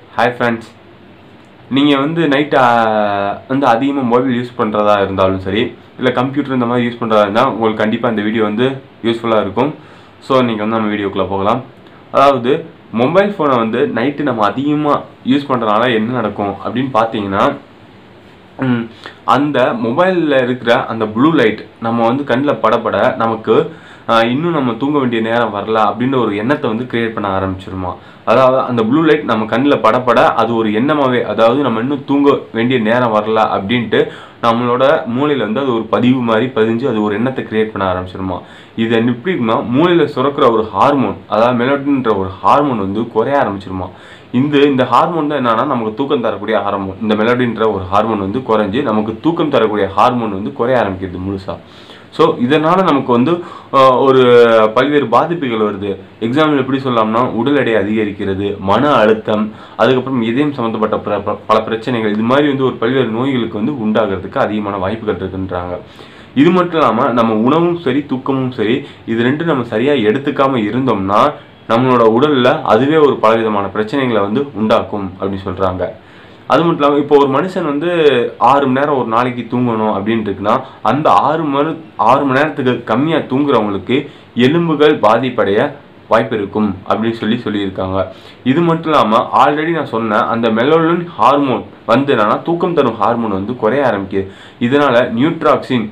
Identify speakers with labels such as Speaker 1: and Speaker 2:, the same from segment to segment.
Speaker 1: hi friends நீங்கள் வந்து night வந்து அதிகமாக மொபைல் யூஸ் பண்ணுறதா இருந்தாலும் சரி இல்லை கம்ப்யூட்டர் இந்த மாதிரி யூஸ் பண்ணுறதா இருந்தால் உங்களுக்கு கண்டிப்பாக இந்த வீடியோ வந்து யூஸ்ஃபுல்லாக இருக்கும் ஸோ நீங்கள் வந்து நம்ம வீடியோக்குள்ளே போகலாம் அதாவது மொபைல் ஃபோனை வந்து நைட்டு நம்ம அதிகமாக யூஸ் பண்ணுறதுனால என்ன நடக்கும் அப்படின்னு பார்த்தீங்கன்னா ம், அந்த மொபைலில் இருக்கிற அந்த ப்ளூ லைட் நம்ம வந்து கண்ணில் படப்பட நமக்கு ஆஹ், இன்னும் நம்ம தூங்க வேண்டிய நேரம் வரல அப்படின்ற ஒரு எண்ணத்தை வந்து கிரியேட் பண்ண ஆரம்பிச்சிருமா அதாவது அந்த ப்ளூ லைட் நம்ம கண்ணில் படப்பட அது ஒரு எண்ணமாகவே அதாவது நம்ம இன்னும் தூங்க வேண்டிய நேரம் வரல அப்படின்ட்டு நம்மளோட மூளையில் வந்து அது ஒரு பதிவு மாதிரி பதிஞ்சு அது ஒரு எண்ணத்தை கிரியேட் பண்ண ஆரம்பிச்சிருமா இது எப்படி இருக்குன்னா மூளையில் சுரக்கிற ஒரு ஹார்மோன் அதாவது மெலோடின்ற ஒரு ஹார்மோன் வந்து குறைய ஆரம்பிச்சிருமா இந்த இந்த ஹார்மோன் தான் என்னன்னா நமக்கு தூக்கம் தரக்கூடிய ஹார்மோன் இந்த மெலோடின்ற ஒரு ஹார்மோன் வந்து குறைஞ்சு நமக்கு தூக்கம் தரக்கூடிய ஹார்மோன் வந்து குறைய ஆரம்பிக்கிறது முழுசா ஸோ இதனால் நமக்கு வந்து ஆஹ், ஒரு பல்வேறு பாதிப்புகள் வருது எக்ஸாம்பிள் எப்படி சொல்லலாம்னா உடல் எடை அதிகரிக்கிறது மன அழுத்தம் அதுக்கப்புறம் இதயம் சம்மந்தப்பட்ட பிர- ப- பல பிரச்சனைகள் இது மாதிரி வந்து ஒரு பல்வேறு நோய்களுக்கு வந்து உண்டாகிறதுக்கு அதிகமான வாய்ப்புகள் இருக்குன்றாங்க இது மட்டும் இல்லாமல் நம்ம உணவும் சரி தூக்கமும் சரி இது ரெண்டும் நம்ம சரியாக எடுத்துக்காம இருந்தோம்னா நம்மளோட உடலில் அதுவே ஒரு பலவிதமான பிரச்சனைகளை வந்து உண்டாக்கும் அப்படின்னு சொல்கிறாங்க அது மட்டும் இல்லாமல் இப்போ ஒரு மனுஷன் வந்து ஆறு மணி நேரம் ஒரு நாளைக்கு தூங்கணும் அப்படின்னு இருக்குன்னா அந்த ஆறு மணி ஆறு மணி நேரத்துக்கு கம்மியாக தூங்குறவங்களுக்கு எலும்புகள் பாதிப்படைய வாய்ப்பு இருக்கும் அப்படின்னு சொல்லி சொல்லியிருக்காங்க இது மட்டும் இல்லாமல் ஆல்ரெடி நான் சொன்ன அந்த மெலோலின் ஹார்மோன் வந்து என்னன்னா தூக்கம் தரும் ஹார்மோன் வந்து குறைய ஆரம்பிக்குது இதனால நியூட்ராக்சின்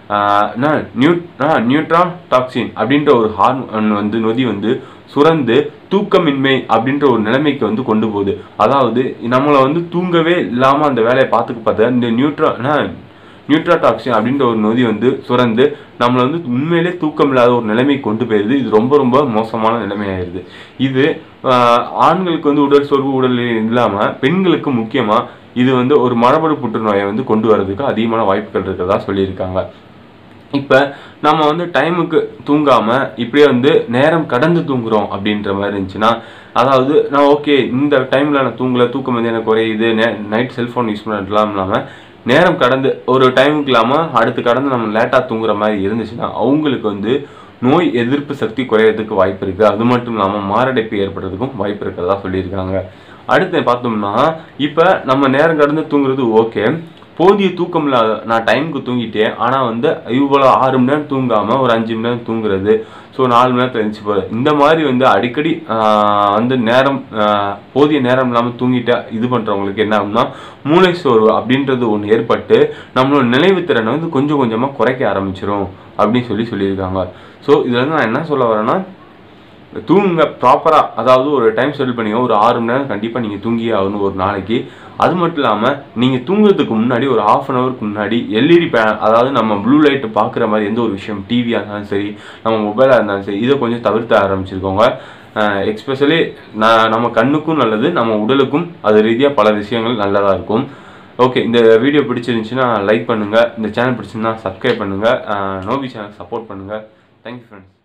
Speaker 1: நியூட் நியூட்ரான் டாக்ஸின் அப்படின்ற ஒரு ஹார்மோன் வந்து நொதி வந்து சுரந்து தூக்கமின்மை அப்படின்ற ஒரு நிலைமைக்கு வந்து கொண்டு போகுது அதாவது நம்மளை வந்து தூங்கவே இல்லாமல் அந்த வேலையை பார்த்துக்க பார்த்தா இந்த நியூட்ரா நியூட்ராடாக்சின் அப்படின்ற ஒரு நொதி வந்து சுரந்து நம்மளை வந்து உண்மையிலே தூக்கம் இல்லாத ஒரு நிலைமைக்கு கொண்டு போயிருது இது ரொம்ப ரொம்ப மோசமான நிலைமையாயிருது இது ஆஹ், ஆண்களுக்கு வந்து உடல் சோர்வு உடல் இல்லாமல் பெண்களுக்கு முக்கியமாக இது வந்து ஒரு மரபணு புற்றுநோயை வந்து கொண்டு வரதுக்கு அதிகமான வாய்ப்புகள் இருக்கிறதா சொல்லியிருக்காங்க இப்போ நம்ம வந்து டைமுக்கு தூங்காமல் இப்படியே வந்து நேரம் கடந்து தூங்குறோம் அப்படின்ற மாதிரி இருந்துச்சுன்னா அதாவது நான் ஓகே இந்த டைமில் நான் தூங்கல தூக்கம் வந்து எனக்கு குறையுது நைட் செல்ஃபோன் யூஸ் பண்ணலாம் இல்லாமல் நேரம் கடந்து ஒரு டைமுக்கு இல்லாமல் அடுத்து கடந்து நம்ம லேட்டாக தூங்குற மாதிரி இருந்துச்சுன்னா அவங்களுக்கு வந்து நோய் எதிர்ப்பு சக்தி குறையறதுக்கு வாய்ப்பு இருக்குது அது மட்டும் இல்லாமல் மாரடைப்பு ஏற்படுறதுக்கும் வாய்ப்பு இருக்கிறதா சொல்லியிருக்காங்க அடுத்து பார்த்தோம்னா இப்போ நம்ம நேரம் கடந்து தூங்குறது ஓகே போதிய தூக்கம் இல்லாத நான் டைமுக்கு தூங்கிட்டேன் ஆனால் வந்து இவ்வளோ ஆறு மணி நேரம் தூங்காமல் ஒரு அஞ்சு மணி நேரம் தூங்குறது ஸோ நாலு மணி நேரத்தில் எழுந்துச்சு போகிறது இந்த மாதிரி வந்து அடிக்கடி ஆஹ், வந்து நேரம் ஆஹ், போதிய நேரம் இல்லாமல் தூங்கிட்டா இது பண்ணுறவங்களுக்கு என்ன ஆகும்னா மூளை சோர்வு அப்படின்றது ஒன்று ஏற்பட்டு நம்மளோட நினைவுத்திறனை வந்து கொஞ்சம் கொஞ்சமாக குறைக்க ஆரம்பிச்சிரும் அப்படின்னு சொல்லி சொல்லியிருக்காங்க ஸோ இதில் வந்து நான் என்ன சொல்ல வரேன்னா தூங்குங்க ப்ராப்பராக அதாவது ஒரு டைம் ஷெட்யூல் பண்ணிங்க ஒரு ஆறு மணி நேரம் கண்டிப்பாக நீங்கள் தூங்கியே ஆகணும் ஒரு நாளைக்கு அது மட்டும் இல்லாமல் நீங்கள் தூங்குறதுக்கு முன்னாடி ஒரு ஆஃப் அன் ஹவருக்கு முன்னாடி எல்இடி பே அதாவது நம்ம ப்ளூ லைட் பார்க்குற மாதிரி எந்த ஒரு விஷயம் டிவியாக இருந்தாலும் சரி நம்ம மொபைலாக இருந்தாலும் சரி இதை கொஞ்சம் தவிர்த்து ஆரம்பிச்சிருக்கோங்க எக்ஸ்பெஷலி நான் நம்ம கண்ணுக்கும் நல்லது நம்ம உடலுக்கும் அது ரீதியாக பல விஷயங்கள் நல்லதாக இருக்கும் ஓகே இந்த வீடியோ பிடிச்சிருந்துச்சுன்னா லைக் பண்ணுங்கள் இந்த சேனல் பிடிச்சிருந்தா சப்ஸ்கிரைப் பண்ணுங்கள் நோபி சேனல் சப்போர்ட் பண்ணுங்கள் தேங்க்யூ ஃப்ரெண்ட்ஸ்